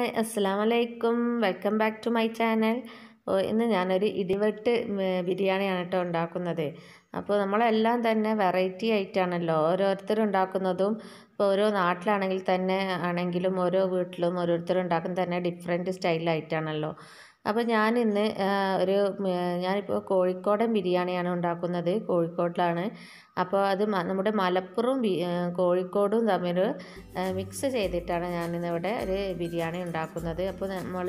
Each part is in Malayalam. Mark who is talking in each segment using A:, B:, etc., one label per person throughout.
A: ഹായ് അസ്സാം വലൈക്കും welcome back to my channel ഓ ഇന്ന് ഞാനൊരു ഇടിവെട്ട് ഉം, ബിരിയാണിയാണ് കേട്ടോ ഉണ്ടാക്കുന്നത് അപ്പോൾ നമ്മളെല്ലാം തന്നെ വെറൈറ്റി ആയിട്ടാണല്ലോ ഓരോരുത്തരും ഉണ്ടാക്കുന്നതും ഇപ്പോൾ ഓരോ നാട്ടിലാണെങ്കിൽ തന്നെ ആണെങ്കിലും ഓരോ വീട്ടിലും ഓരോരുത്തരും ഉണ്ടാക്കുന്നത് തന്നെ ഡിഫറെൻറ്റ് സ്റ്റൈലായിട്ടാണല്ലോ അപ്പോൾ ഞാനിന്ന് ആ, ഒരു ഉം, ഞാനിപ്പോൾ കോഴിക്കോടൻ ബിരിയാണിയാണ് ഉണ്ടാക്കുന്നത് കോഴിക്കോട്ടിലാണ് അപ്പോൾ അത് മ- നമ്മുടെ മലപ്പുറവും ബി- ആ, കോഴിക്കോടും തമ്മിൽ മിക്സ് ചെയ്തിട്ടാണ് ഞാനിന്നിവിടെ ഒരു ബിരിയാണി ഉണ്ടാക്കുന്നത് അപ്പോൾ നമ്മൾ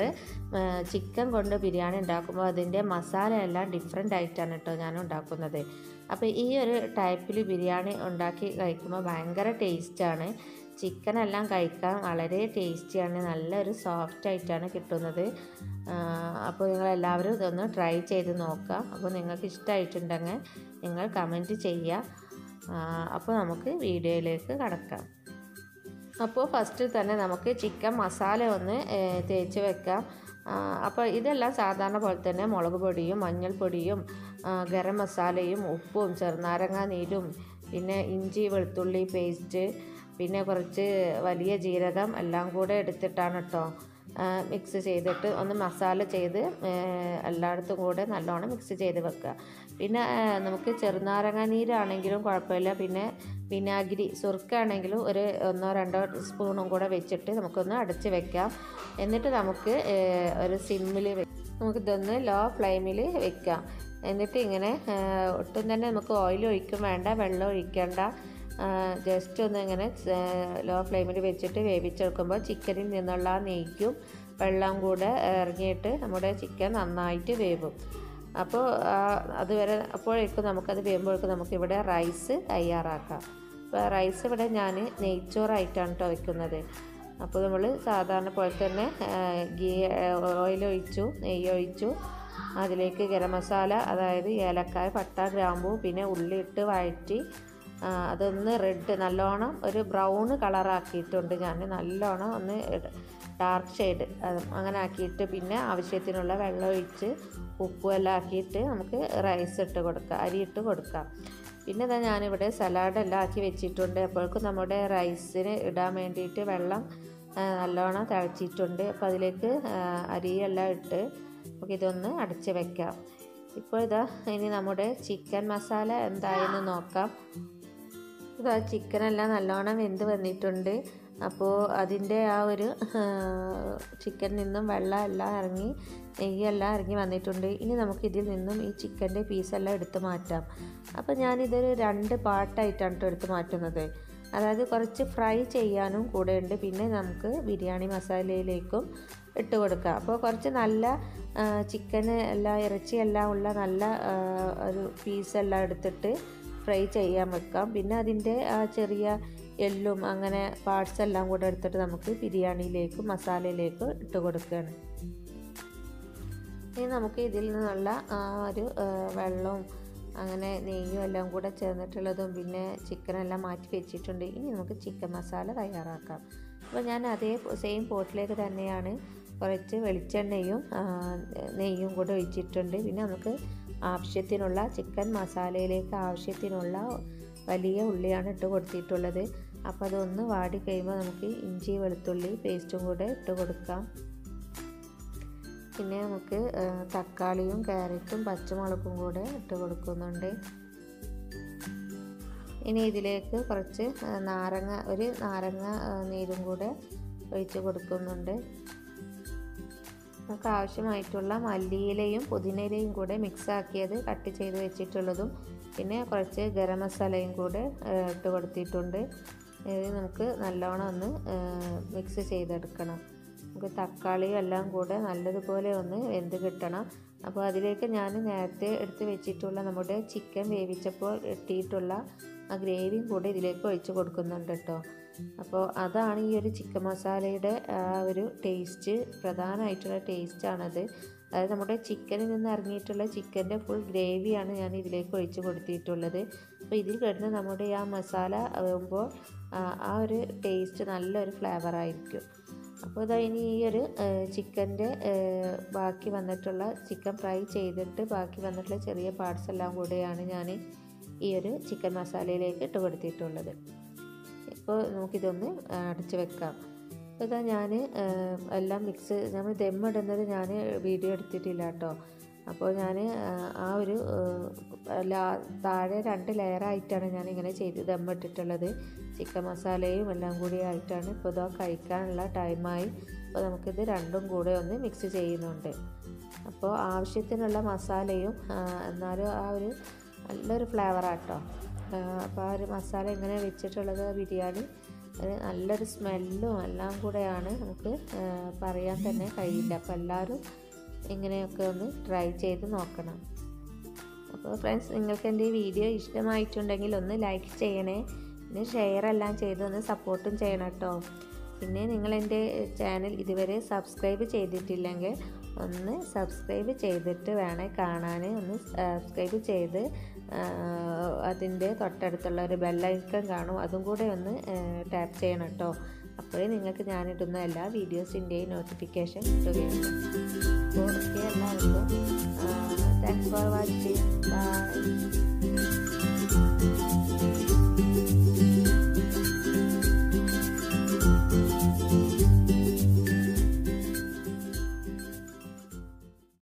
A: ചിക്കൻ കൊണ്ട് ബിരിയാണി ഉണ്ടാക്കുമ്പോൾ അതിൻ്റെ മസാല എല്ലാം ഡിഫറെൻ്റ് ആയിട്ടാണ് കേട്ടോ ഞാൻ ഉണ്ടാക്കുന്നത് അപ്പോൾ ഈ ഒരു ടൈപ്പിൽ ബിരിയാണി ഉണ്ടാക്കി കഴിക്കുമ്പോൾ ഭയങ്കര ടേസ്റ്റാണ് ചിക്കൻ എല്ലാം കഴിക്കാൻ വളരെ ടേസ്റ്റിയാണ് നല്ലൊരു സോഫ്റ്റ് ആയിട്ടാണ് കിട്ടുന്നത് ആ, അപ്പോൾ നിങ്ങളെല്ലാവരും ഇതൊന്ന് ട്രൈ ചെയ്ത് നോക്കുക അപ്പോൾ നിങ്ങൾക്ക് ഇഷ്ടമായിട്ടുണ്ടെങ്കിൽ നിങ്ങൾ കമൻറ്റ് ചെയ്യുക ആ, അപ്പോൾ നമുക്ക് വീഡിയോയിലേക്ക് കടക്കാം അപ്പോൾ ഫസ്റ്റ് തന്നെ നമുക്ക് ചിക്കൻ മസാല ഒന്ന് ഏ, തേച്ച് വെക്കാം ആ, അപ്പോൾ ഇതെല്ലാം സാധാരണ പോലെ തന്നെ മുളക് പൊടിയും മഞ്ഞൾപ്പൊടിയും ആ, ഗരം മസാലയും ഉപ്പും ചെറുനാരങ്ങ നീരും പിന്നെ ഇഞ്ചി വെളുത്തുള്ളി പേസ്റ്റ് പിന്നെ കുറച്ച് വലിയ ജീരകം എല്ലാം കൂടെ എടുത്തിട്ടാണ് കേട്ടോ മിക്സ് ചെയ്തിട്ട് ഒന്ന് മസാല ചെയ്ത് ഏ, എല്ലായിടത്തും കൂടെ നല്ലോണം മിക്സ് ചെയ്ത് വെക്കുക പിന്നെ ആ, നമുക്ക് ചെറുനാരങ്ങ നീരാണെങ്കിലും കുഴപ്പമില്ല പിന്നെ വിനാഗിരി സുർക്കാണെങ്കിലും ഒരു ഒന്നോ രണ്ടോ സ്പൂണും കൂടെ വെച്ചിട്ട് നമുക്കൊന്ന് അടച്ച് വെക്കാം എന്നിട്ട് നമുക്ക് ഏ, ഒരു സിമ്മിൽ നമുക്കിതൊന്ന് ലോ ഫ്ലെയിമിൽ വെക്കാം എന്നിട്ട് ഇങ്ങനെ ആ, ഒട്ടും തന്നെ നമുക്ക് ഓയിൽ ഒഴിക്കും വേണ്ട വെള്ളം ഒഴിക്കേണ്ട ജസ്റ്റ് ഒന്ന് ഇങ്ങനെ ലോ ഫ്ലെയിമിൽ വെച്ചിട്ട് വേവിച്ചെടുക്കുമ്പോൾ ചിക്കനിൽ നിന്നുള്ള ആ നെയ്ക്കും വെള്ളം കൂടെ ഇറങ്ങിയിട്ട് നമ്മുടെ ചിക്കൻ നന്നായിട്ട് വേവും അപ്പോൾ ആ, അതുവരെ അപ്പോഴേക്കും നമുക്കത് വേകുമ്പോഴേക്കും നമുക്കിവിടെ റൈസ് തയ്യാറാക്കാം അപ്പോൾ റൈസ് ഇവിടെ ഞാൻ നെയ്ച്ചോറായിട്ടാണ് കേട്ടോ വെക്കുന്നത് അപ്പോൾ നമ്മൾ സാധാരണ പോലെ തന്നെ ഗീ ഓയിൽ ഒഴിച്ചു നെയ്യ് ഒഴിച്ചു അതിലേക്ക് ഗരം മസാല അതായത് ഏലക്കായ പട്ട ഗ്രാമ്പു പിന്നെ ഉള്ളി ഇട്ട് വഴറ്റി ആ, അതൊന്ന് റെഡ് നല്ലോണം ഒരു ബ്രൗൺ കളറാക്കിയിട്ടുണ്ട് ഞാൻ നല്ലോണം ഒന്ന് ഡാർക്ക് ഷെയ്ഡ് അങ്ങനെ ആക്കിയിട്ട് പിന്നെ ആവശ്യത്തിനുള്ള വെള്ളം ഒഴിച്ച് ഉപ്പും എല്ലാം ആക്കിയിട്ട് നമുക്ക് റൈസ് ഇട്ട് കൊടുക്കാം അരി ഇട്ട് കൊടുക്കാം പിന്നെ ഇതാ ഞാനിവിടെ സലാഡ് എല്ലാം ആക്കി വെച്ചിട്ടുണ്ട് അപ്പോഴേക്കും നമ്മുടെ റൈസിന് ഇടാൻ വേണ്ടിയിട്ട് വെള്ളം ആ, നല്ലോണം തിളച്ചിട്ടുണ്ട് അപ്പോൾ അതിലേക്ക് ആ, അരിയെല്ലാം ഇട്ട് നമുക്ക് ഇതൊന്ന് അടച്ച് വെക്കാം ഇപ്പോൾ ഇതാ ഇനി നമ്മുടെ ചിക്കൻ മസാല എന്തായെന്ന് നോക്കാം ഇതാ ചിക്കനെല്ലാം നല്ലോണം വെന്ത് വന്നിട്ടുണ്ട് അപ്പോൾ അതിൻ്റെ ആ ഒരു ചിക്കനിൽ നിന്നും വെള്ളം എല്ലാം ഇറങ്ങി നെയ്യെല്ലാം ഇറങ്ങി വന്നിട്ടുണ്ട് ഇനി നമുക്ക് ഇതിൽ നിന്നും ഈ ചിക്കൻ്റെ പീസെല്ലാം എടുത്ത് മാറ്റാം അപ്പോൾ ഞാനിതൊരു രണ്ട് പാർട്ടായിട്ടാണ് കേട്ടോ എടുത്ത് മാറ്റുന്നത് അതായത് കുറച്ച് ഫ്രൈ ചെയ്യാനും കൂടെ ഉണ്ട് പിന്നെ നമുക്ക് ബിരിയാണി മസാലയിലേക്കും ഇട്ട് കൊടുക്കാം അപ്പോൾ കുറച്ച് നല്ല ചിക്കന് എല്ലാം ഇറച്ചി എല്ലാം ഉള്ള നല്ല ആ, ഒരു പീസെല്ലാം എടുത്തിട്ട് ഫ്രൈ ചെയ്യാൻ വെക്കാം പിന്നെ അതിൻ്റെ ആ ചെറിയ എല്ലും അങ്ങനെ പാർട്സ് എല്ലാം കൂടെ എടുത്തിട്ട് നമുക്ക് ബിരിയാണിയിലേക്കും മസാലയിലേക്കും ഇട്ട് കൊടുക്കുകയാണ് ഇനി നമുക്ക് ഇതിൽ നിന്നുള്ള ആ ഒരു ആ, വെള്ളവും അങ്ങനെ നെയ്യും എല്ലാം കൂടെ ചേർന്നിട്ടുള്ളതും പിന്നെ ചിക്കനെല്ലാം മാറ്റി വെച്ചിട്ടുണ്ട് ഇനി നമുക്ക് ചിക്കൻ മസാല തയ്യാറാക്കാം അപ്പോൾ ഞാൻ അതേ സെയിം പോട്ടിലേക്ക് തന്നെയാണ് കുറച്ച് വെളിച്ചെണ്ണയും ആ, നെയ്യും കൂടെ ഒഴിച്ചിട്ടുണ്ട് പിന്നെ നമുക്ക് ആവശ്യത്തിനുള്ള ചിക്കൻ മസാലയിലേക്ക് ആവശ്യത്തിനുള്ള വലിയ ഉള്ളിയാണ് ഇട്ട് കൊടുത്തിട്ടുള്ളത് അപ്പോൾ അതൊന്ന് വാടി കഴിയുമ്പോൾ നമുക്ക് ഇഞ്ചി വെളുത്തുള്ളി പേസ്റ്റും കൂടെ ഇട്ട് കൊടുക്കാം പിന്നെ നമുക്ക് ആ, തക്കാളിയും ക്യാരറ്റും പച്ചമുളകും കൂടെ ഇട്ട് കൊടുക്കുന്നുണ്ട് ഇനി ഇതിലേക്ക് കുറച്ച് ആ, നാരങ്ങ ഒരു നാരങ്ങ ആ, നീരും കൂടെ ഒഴിച്ച് കൊടുക്കുന്നുണ്ട് നമുക്ക് ആവശ്യമായിട്ടുള്ള മല്ലിയിലയും പുതിനയിലയും കൂടെ മിക്സ് ആക്കിയത് കട്ട് ചെയ്ത് വെച്ചിട്ടുള്ളതും പിന്നെ കുറച്ച് ഗരം മസാലയും കൂടെ ആ, ഇട്ട് കൊടുത്തിട്ടുണ്ട് ഇത് നമുക്ക് നല്ലോണം ഒന്ന് മിക്സ് ചെയ്തെടുക്കണം നമുക്ക് തക്കാളിയും എല്ലാം കൂടെ നല്ലതുപോലെ ഒന്ന് വെന്ത് കിട്ടണം അപ്പോൾ അതിലേക്ക് ഞാൻ നേരത്തെ എടുത്ത് വെച്ചിട്ടുള്ള നമ്മുടെ ചിക്കൻ വേവിച്ചപ്പോൾ ഇട്ടിട്ടുള്ള ആ ഗ്രേവിയും കൂടെ ഇതിലേക്ക് ഒഴിച്ച് കൊടുക്കുന്നുണ്ട് കേട്ടോ അപ്പോൾ അതാണ് ഈ ഒരു ചിക്കൻ മസാലയുടെ ആ ഒരു ടേസ്റ്റ് പ്രധാനമായിട്ടുള്ള ടേസ്റ്റാണത് അതായത് നമ്മുടെ ചിക്കനിൽ നിന്ന് ഇറങ്ങിയിട്ടുള്ള ചിക്കൻ്റെ ഫുൾ ഗ്രേവിയാണ് ഞാൻ ഇതിലേക്ക് ഒഴിച്ച് കൊടുത്തിട്ടുള്ളത് അപ്പോൾ ഇതിൽ കിടന്ന് നമ്മുടെ ആ മസാല ആകുമ്പോൾ ആ ഒരു ടേസ്റ്റ് നല്ലൊരു ഫ്ലേവർ ആയിരിക്കും അപ്പോൾ ഇതാ ഇനി ഈ ഒരു ചിക്കൻ്റെ ബാക്കി വന്നിട്ടുള്ള ചിക്കൻ ഫ്രൈ ചെയ്തിട്ട് ബാക്കി വന്നിട്ടുള്ള ചെറിയ പാർട്സ് എല്ലാം കൂടെയാണ് ഞാൻ ഈ ഒരു ചിക്കൻ മസാലയിലേക്ക് ഇട്ട് കൊടുത്തിട്ടുള്ളത് ഇപ്പോൾ നമുക്കിതൊന്ന് അടച്ച് വെക്കാം അപ്പോൾ ഇതാ ഞാൻ എല്ലാം മിക്സ് നമ്മൾ ദമ്മിടുന്നത് ഞാൻ വീഡിയോ എടുത്തിട്ടില്ല കേട്ടോ അപ്പോൾ ഞാൻ ആ ഒരു ലാ- താഴെ രണ്ട് ലെയറായിട്ടാണ് ഞാൻ ഇങ്ങനെ ചെയ്ത് ദമ്മിട്ടിട്ടുള്ളത് ചിക്കൻ മസാലയും എല്ലാം കൂടി ആയിട്ടാണ് ഇപ്പോൾ ഇതാ കഴിക്കാനുള്ള ടൈമായി അപ്പോൾ നമുക്കിത് രണ്ടും കൂടെ ഒന്ന് മിക്സ് ചെയ്യുന്നുണ്ട് അപ്പോൾ ആവശ്യത്തിനുള്ള മസാലയും ആ, എന്നാലും ആ ഒരു നല്ലൊരു ഫ്ലേവറാട്ടോ അപ്പോൾ ആ ഒരു മസാല ഇങ്ങനെ വെച്ചിട്ടുള്ളത് ബിരിയാണി ഒരു നല്ലൊരു സ്മെല്ലും എല്ലാം കൂടെയാണ് നമുക്ക് ആ, പറയാൻ തന്നെ കഴിയില്ല അപ്പോൾ എല്ലാവരും ഇങ്ങനെയൊക്കെ ഒന്ന് ട്രൈ ചെയ്ത് നോക്കണം അപ്പോൾ ഫ്രണ്ട്സ് നിങ്ങൾക്ക് എൻ്റെ ഈ വീഡിയോ ഇഷ്ടമായിട്ടുണ്ടെങ്കിൽ ഒന്ന് ലൈക്ക് ചെയ്യണേ പിന്നെ ഷെയർ എല്ലാം ചെയ്ത് ഒന്ന് സപ്പോർട്ടും ചെയ്യണം കേട്ടോ പിന്നെ നിങ്ങൾ എൻ്റെ ചാനൽ ഇതുവരെ സബ്സ്ക്രൈബ് ചെയ്തിട്ടില്ലെങ്കിൽ ഒന്ന് സബ്സ്ക്രൈബ് ചെയ്തിട്ട് വേണേ കാണാൻ ഒന്ന് സബ്സ്ക്രൈബ് ചെയ്ത് അതിൻ്റെ തൊട്ടടുത്തുള്ള ഒരു ബെല്ലൈക്കൺ കാണും അതും കൂടെ ഒന്ന് ടാപ്പ് ചെയ്യണം കേട്ടോ അപ്പോഴേ നിങ്ങൾക്ക് ഞാനിടുന്ന എല്ലാ വീഡിയോസിൻ്റെയും നോട്ടിഫിക്കേഷൻ കിട്ടുകയുള്ളൂ അപ്പോൾ ഓക്കെ എല്ലാവർക്കും